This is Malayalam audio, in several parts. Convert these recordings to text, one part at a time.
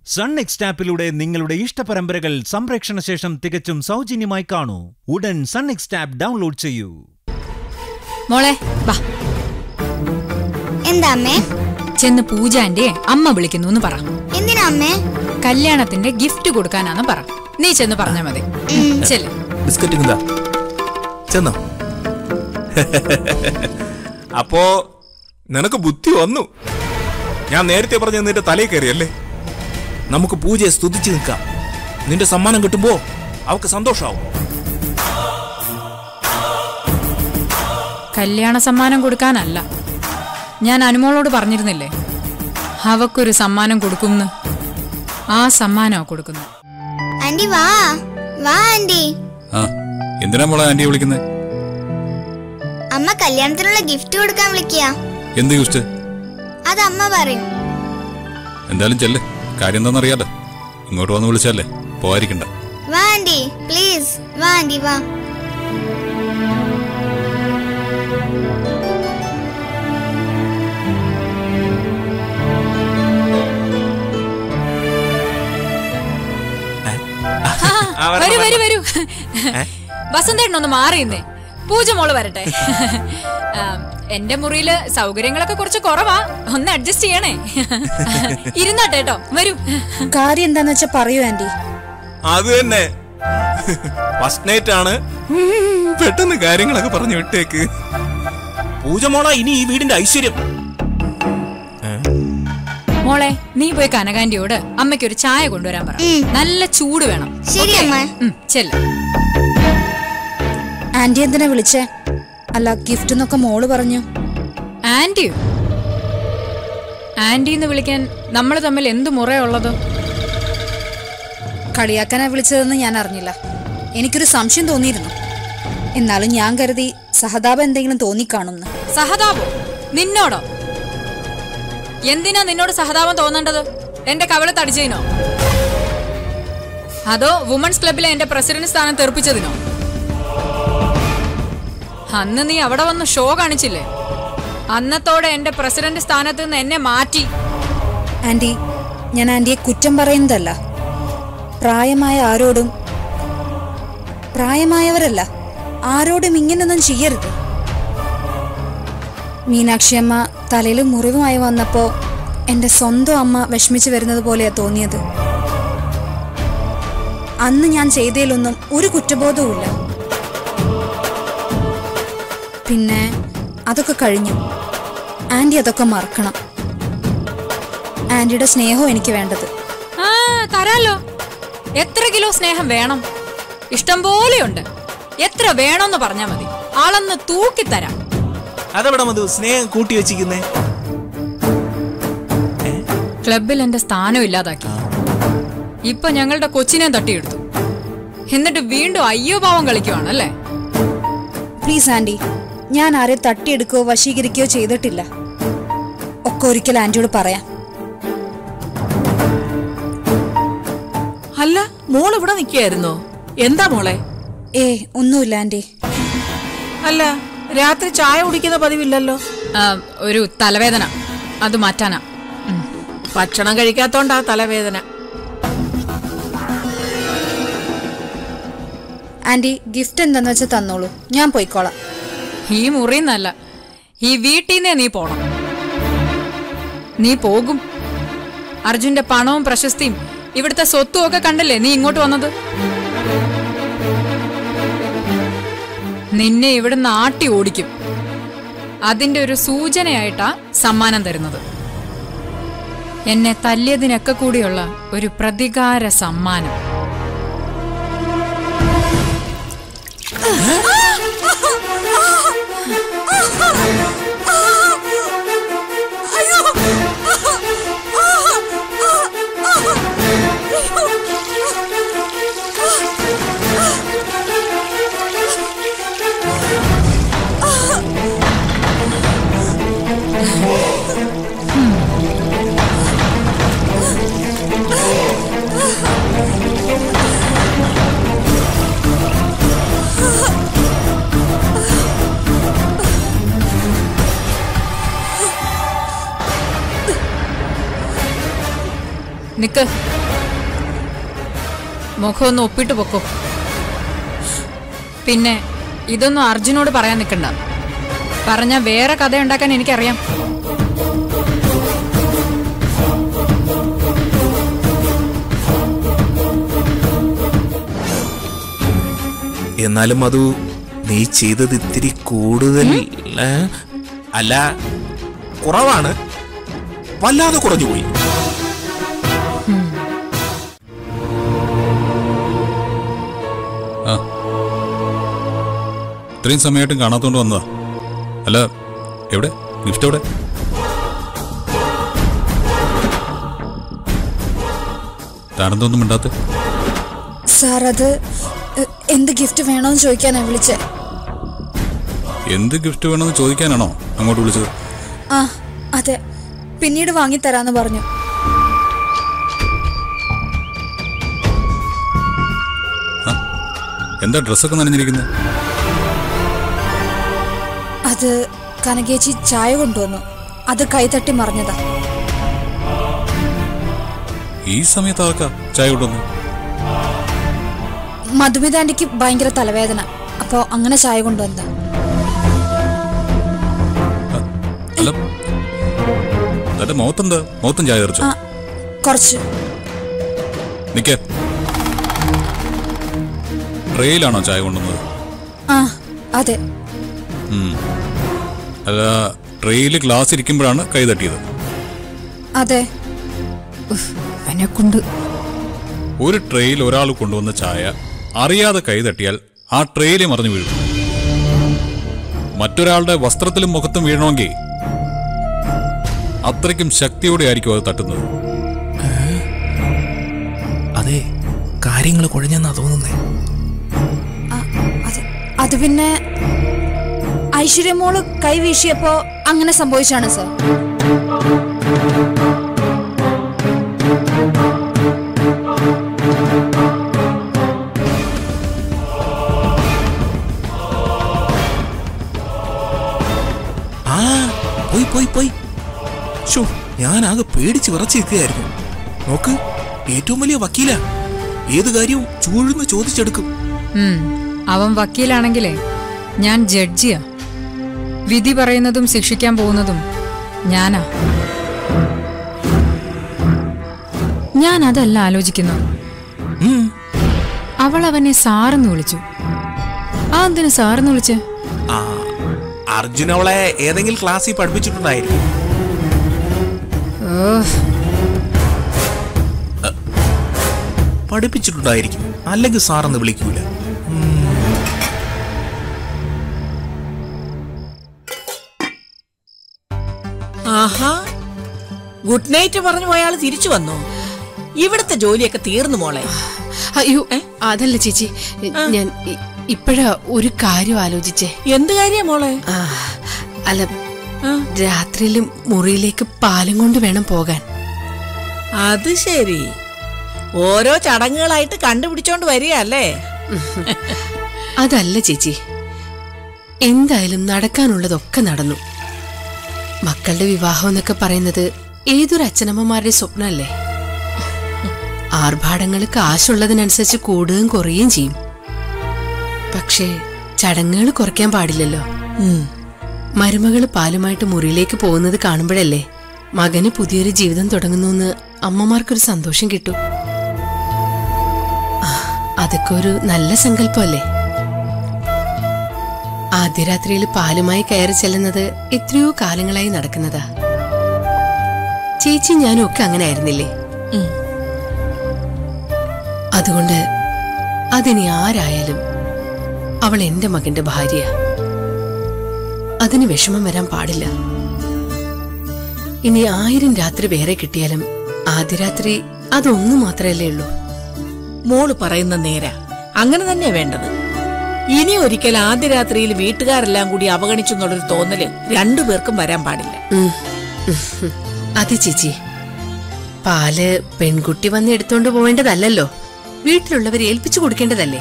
സൺ നെക്സ്റ്റ് ആപ്പിലൂടെ നിങ്ങളുടെ ഇഷ്ടപരമ്പരകൾ സംപ്രേക്ഷണ ശേഷം തികച്ചും സൗജന്യമായി കാണൂ ഉടൻ സൺ നെക്സ്റ്റ് ആപ്പ് ഡൗൺലോഡ് ചെയ്യൂ മോളെ വാ എന്താ അമ്മേ ചെന്ന് പൂജാന്റെ അമ്മ വിളിക്കുന്നു എന്ന് പറ എന്തിനാ അമ്മേ കല്യാണത്തിന്റെ ഗിഫ്റ്റ് കൊടുക്കാനാന്ന് പറ നീ ചെന്ന് പറഞ്ഞാ മതി ചെല്ല് ബിസ്ക്കറ്റ് എന്താ ചെന്നോ അപ്പോ നിനക്ക് ബുദ്ധി വന്നു ഞാൻ നേരത്തെ പറഞ്ഞ നിന്റെ തലയിൽ കയറിയല്ലേ നമുക്ക് പൂജയെ സ്തുതിച്ചു നിൽക്കാം നിന്റെ സമ്മാനം കിട്ടുമ്പോ അവക്ക് സന്തോഷാവും കല്യാണ സമ്മാനം കൊടുക്കാനല്ല ഞാൻ അനുമോളോട് പറഞ്ഞിരുന്നില്ലേ അവക്കൊരു സമ്മാനം കൊടുക്കുന്ന് ആ സമ്മാനമാ കൊടുക്കുന്നത് ആന്റി വാ വാ ആന്റി ആ എന്തിനാ മോളെ ആന്റിയെ വിളിക്കുന്നത് അമ്മ കല്യാണത്തിനുള്ള ഗിഫ്റ്റ് കൊടുക്കാൻ വിളിക്കുക എന്ത് ഗിഫ്റ്റ് അത് അമ്മ പറയും എന്തായാലും ചെല്ല് കാര്യം എന്താണെന്നറിയാലോ ഇങ്ങോട്ട് വന്ന് വിളിച്ചല്ലേ പോകാതിരിക്കണ്ട വാ ആന്റി പ്ലീസ് വാ ആന്റി വാ ആ, വരണം, വരൂ വരൂ വരണം. വരൂ വസന്തേട്ടനൊന്ന് മാറിയുന്നേ പൂജ മോള് വരട്ടെ ആ, എന്റെ മുറിയില് സൗകര്യങ്ങളൊക്കെ കുറച്ച് കുറവാ ഒന്ന് അഡ്ജസ്റ്റ് ചെയ്യണേ ഇരുന്നാട്ടെ കേട്ടോ വരൂ കാര്യം എന്താന്ന് വെച്ചാ പറയൂ ആന്റി അത് തന്നെ ഫസ്റ്റ് നൈറ്റ് ആണ് ഉം, പെട്ടെന്ന് കാര്യങ്ങളൊക്കെ പറഞ്ഞു വിട്ടേക്ക് പൂജ മോള ഇനി ഈ വീടിന്റെ ഐശ്വര്യം മോളെ നീ പോയി കനകാന്റിയോട് അമ്മയ്ക്ക് ഒരു ചായ കൊണ്ടുവരാൻ പറ നല്ല ചൂട് വേണം ശരി അമ്മ ഉം, ചെല്ല് ആന്റി എന്തിനാ വിളിച്ചേ അല്ല ഗിഫ്റ്റ് എന്നൊക്കെ മോള് പറഞ്ഞു ആന്റിയോ ആന്റി എന്ന് വിളിക്കാൻ നമ്മൾ തമ്മിൽ എന്ത് മുറയുള്ളത് കളിയാക്കാനാ വിളിച്ചതെന്ന് ഞാൻ അറിഞ്ഞില്ല എനിക്കൊരു സംശയം തോന്നിയിരുന്നു എന്നാലും ഞാൻ കരുതി സഹതാപം എന്തെങ്കിലും തോന്നിക്കാണുന്ന് സഹതാപോ നിന്നോടോ എന്തിനാ നിന്നോട് സഹതാപം തോന്നേണ്ടത് എന്റെ കവള തടിച്ചതിനോ അതോ വുമൺസ് ക്ലബിലെ എന്റെ പ്രസിഡന്റ് സ്ഥാനം തെറിപ്പിച്ചതിനോ അന്ന് നീ അവിടെ വന്ന് ഷോ കാണിച്ചില്ലേ അന്നത്തോടെ എന്റെ പ്രസിഡന്റ് സ്ഥാനത്ത് നിന്ന് എന്നെ മാറ്റി ആന്റി ഞാൻ ആന്റിയെ കുറ്റം പറയുന്നതല്ല പ്രായമായ ആരോടും പ്രായമായവരല്ല ആരോടും ഇങ്ങനൊന്നും ചെയ്യരുത് മീനാക്ഷി അമ്മ തലയിൽ മുറിവുമായി വന്നപ്പോ എന്റെ സ്വന്തം അമ്മ വിഷമിച്ചു വരുന്നത് പോലെയാ തോന്നിയത് അന്ന് ഞാൻ ചെയ്തതിലൊന്നും ഒരു കുറ്റബോധവുമില്ല പിന്നെ അതൊക്കെ കഴിഞ്ഞു ആന്റി അതൊക്കെ മറക്കണം ആന്റിയുടെ സ്നേഹവും എനിക്ക് വേണ്ടത് ആ തരാലോ എത്ര കിലോ സ്നേഹം വേണം ഇഷ്ടം പോലെയുണ്ട് എത്ര വേണമെന്ന് പറഞ്ഞാ മതി ആളൊന്ന് തൂക്കിത്തരാം അതെവിടെ മധു സ്നേഹം കൂട്ടി വെച്ചിരിക്കുന്നേ ക്ലബിൽ എന്റെ സ്ഥാനം ഇല്ലാതാക്കി ഇപ്പൊ ഞങ്ങളുടെ കൊച്ചിനെ തട്ടിയെടുത്തു എന്നിട്ട് വീണ്ടും അയ്യോ പാവം കളിക്കുവാണല്ലേ പ്ലീസ് ആന്റി ഞാൻ ആരെ തട്ടിയെടുക്കുകയോ വശീകരിക്കുകയോ ചെയ്തിട്ടില്ല ഒക്കെ ഒരിക്കൽ ആന്റിയോട് പറയാം അല്ല മോൾ ഇവിടെ നിൽക്കുകയായിരുന്നോ എന്താ മോളെ ഏ ഒന്നുമില്ല ആന്റി അല്ല രാത്രി ചായ കുടിക്കുന്ന പതിവില്ലല്ലോ ആ, ഒരു തലവേദന അത് മാറ്റാനാ ഉം. ഭക്ഷണം കഴിക്കാത്തോണ്ടാ തലവേദന ആന്റി ഗിഫ്റ്റ് എന്താന്ന് വെച്ചാൽ തന്നോളൂ ഞാൻ പോയിക്കോളാം ഈ മുറിന്നല്ല ഈ വീട്ടിന്നേ നീ പോണം നീ പോകും അർജുന്റെ പണവും പ്രശസ്തിയും ഇവിടുത്തെ സ്വത്തും ഒക്കെ കണ്ടല്ലേ നീ ഇങ്ങോട്ട് വന്നത് നിന്നെ ഇവിടുന്ന് ആട്ടി ഓടിക്കും അതിന്റെ ഒരു സൂചനയായിട്ടാ സമ്മാനം തരുന്നത് എന്നെ തല്ലിയതിനൊക്കെ കൂടിയുള്ള ഒരു പ്രതികാര സമ്മാനം നിക്ക് മുഖം ഒന്ന് ഒപ്പിട്ട് പൊക്കോ പിന്നെ ഇതൊന്നും അർജുനോട് പറയാൻ നിൽക്കണ്ട പറഞ്ഞ വേറെ കഥ ഉണ്ടാക്കാൻ എനിക്കറിയാം എന്നാലും അത് നീ ചെയ്തത് ഇത്തിരി കൂടുതൽ ഏ? അല്ല കുറവാണ് വല്ലാതെ കുറഞ്ഞു പോയി ആ ഇത്രയും സമയമായിട്ടും കാണാത്തോണ്ട് വന്നതാ അല്ല എവിടെ ഗിഫ്റ്റ് എവിടെ താനെന്തൊന്നും മിണ്ടാത്ത സാർ അത് എ- എന്ത് ഗിഫ്റ്റ് വേണോന്ന് ചോദിക്കാനാ വിളിച്ചേ എന്ത് ഗിഫ്റ്റ് വേണമെന്ന് ചോദിക്കാനാണോ അങ്ങോട്ട് വിളിച്ചത് ആ അതെ പിന്നീട് വാങ്ങിത്തരാന്ന് പറഞ്ഞു എന്താ ഡ്രസ്സൊക്കെ നനഞ്ഞിരിക്കുന്നത് അത് കനകേച്ചി ചായ കൊണ്ടുവന്നു അത് കൈതട്ടി മറിഞ്ഞതാ ഈ സമയത്ത് ആർക്കാ ചായ കൊണ്ടുവന്നു മധുമിത ആന്റിക്ക് ഭയങ്കര തലവേദന അപ്പോ അങ്ങനെ ചായ കൊണ്ടുവന്നതാ അല്ല അതെ മുഖത്തെന്താ മുഖത്തും ചായ തെറിച്ചോ ആ കുറച്ച് നിക്കേ ട്രെയിലാണോ ചായ കൊണ്ടുവന്നത് ആ അതെ ഉം. അല്ല ട്രെയിൽ ഗ്ലാസ് ഇരിക്കുമ്പോഴാണ് കൈ തട്ടിയത് അതെ എന്നെ കൊണ്ട് ഒരു ട്രെയിൽ ഒരാൾ കൊണ്ടുവന്ന ചായ അറിയാതെ കൈ തട്ടിയാൽ ആ ട്രെയിലെ മറിഞ്ഞു വീഴും മറ്റൊരാളുടെ വസ്ത്രത്തിലും മുഖത്തും വീഴണമെങ്കിൽ അത്രയ്ക്കും ശക്തിയോടെ ആയിരിക്കും അത് തട്ടുന്നത് അതെ കാര്യങ്ങൾ കുഴഞ്ഞെന്നാ തോന്നുന്നേ ആ, അത് അത് പിന്നെ ഐശ്വര്യമോള് കൈ വീശിയപ്പോ അങ്ങനെ സംഭവിച്ചാണ് സർ ആ പോയി പോയി പോയി ഷോ ഞാനാകെ പേടിച്ച് വിറച്ച് നിൽക്കുകയായിരുന്നു നോക്ക് ഏറ്റവും വലിയ വക്കീല ഏത് കാര്യവും ചൂഴ്ന്ന് ചോദിച്ചെടുക്കും ഉം, അവൻ വക്കീലാണെങ്കിലേ ഞാൻ ജഡ്ജിയാ വിധി പറയുന്നതും ശിക്ഷിക്കാൻ പോകുന്നതും ഞാനാ ഞാൻ അതല്ല ആലോചിക്കുന്നു ഉം, അവൾ അവനെ സാറെന്ന് വിളിച്ചു ആ എന്തിനു സാറെന്ന് വിളിച്ച് ആ അർജുൻ അവളെ ഏതെങ്കിലും ക്ലാസ്സിൽ പഠിപ്പിച്ചിട്ടുണ്ടായിരിക്കും പഠിപ്പിച്ചിട്ടുണ്ടായിരിക്കും അല്ലെങ്കിൽ സാറെന്ന് വിളിക്കൂല ആഹാ ഗുഡ് നൈറ്റ് പറഞ്ഞു പോയാൾ തിരിച്ചു വന്നോ ഇവിടുത്തെ ജോലിയൊക്കെ തീർന്നു മോളെ അയ്യോ അതല്ല ചേച്ചി ഞാൻ ഇ- ഇപ്പഴാ ഒരു കാര്യം ആലോചിച്ചേ എന്ത് കാര്യ മോളെ ആ, അല്ല ആ. രാത്രിയിലും മുറിയിലേക്ക് പാലും കൊണ്ട് വേണം പോകാൻ അത് ശരി ഓരോ ചടങ്ങുകളായിട്ട് കണ്ടുപിടിച്ചോണ്ട് വരികയല്ലേ അതല്ല ചേച്ചി എന്തായാലും നടക്കാനുള്ളതൊക്കെ നടന്നു മക്കളുടെ വിവാഹം എന്നൊക്കെ പറയുന്നത് ഏതൊരു അച്ഛനമ്മമാരുടെ സ്വപ്നമല്ലേ ആർഭാടങ്ങൾ കാശുള്ളതിനനുസരിച്ച് കൂടുകയും കുറയുകയും ചെയ്യും പക്ഷേ ചടങ്ങുകൾ കുറയ്ക്കാൻ പാടില്ലല്ലോ ഉം. മരുമകള് പാലുമായിട്ട് മുറിയിലേക്ക് പോകുന്നത് കാണുമ്പോഴല്ലേ മകന് പുതിയൊരു ജീവിതം തുടങ്ങുന്നു അമ്മമാർക്കൊരു സന്തോഷം കിട്ടും ആ, അതൊക്കെ ഒരു നല്ല സങ്കല്പമല്ലേ ആദ്യ രാത്രിയിൽ പാലുമായി കയറി ചെല്ലുന്നത് എത്രയോ കാലങ്ങളായി നടക്കുന്നതാ ചേച്ചി ഞാനും ഒക്കെ അങ്ങനെ ആയിരുന്നില്ലേ ഉം. അതുകൊണ്ട് അതിനി ആരായാലും അവൾ എന്റെ മകന്റെ ഭാര്യ അതിന് വിഷമം വരാൻ പാടില്ല ഇനി ആയിരം രാത്രി വേറെ കിട്ടിയാലും ആദ്യ രാത്രി അതൊന്നു മാത്രമല്ലേ ഉള്ളൂ മോള് പറയുന്ന നേരാ അങ്ങനെ തന്നെ വേണ്ടത് ഇനി ഒരിക്കൽ ആദ്യ രാത്രിയിൽ വീട്ടുകാരെല്ലാം കൂടി അവഗണിച്ചു എന്നുള്ളൊരു തോന്നല് രണ്ടുപേർക്കും വരാൻ പാടില്ല ഉം. ഉം. അതെ ചേച്ചി പാല് പെൺകുട്ടി വന്ന് എടുത്തോണ്ട് പോവേണ്ടതല്ലല്ലോ വീട്ടിലുള്ളവരെ ഏൽപ്പിച്ചു കൊടുക്കേണ്ടതല്ലേ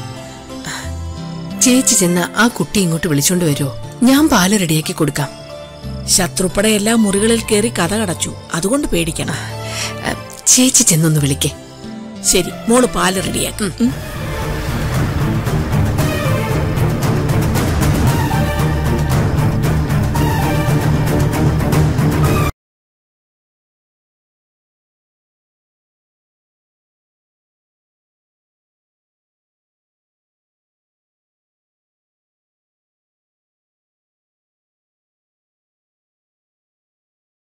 ചേച്ചി ചെന്ന ആ കുട്ടി ഇങ്ങോട്ട് വിളിച്ചോണ്ട് വരുമോ ഞാൻ പാല് റെഡിയാക്കി കൊടുക്കാം ശത്രുപ്പട എല്ലാ മുറികളിൽ കയറി കഥ കടച്ചു അതുകൊണ്ട് പേടിക്കണം അഹ്, ചേച്ചി ചെന്നൊന്ന് വിളിക്കേ ശരി മോള് പാല് റെഡിയാക്കും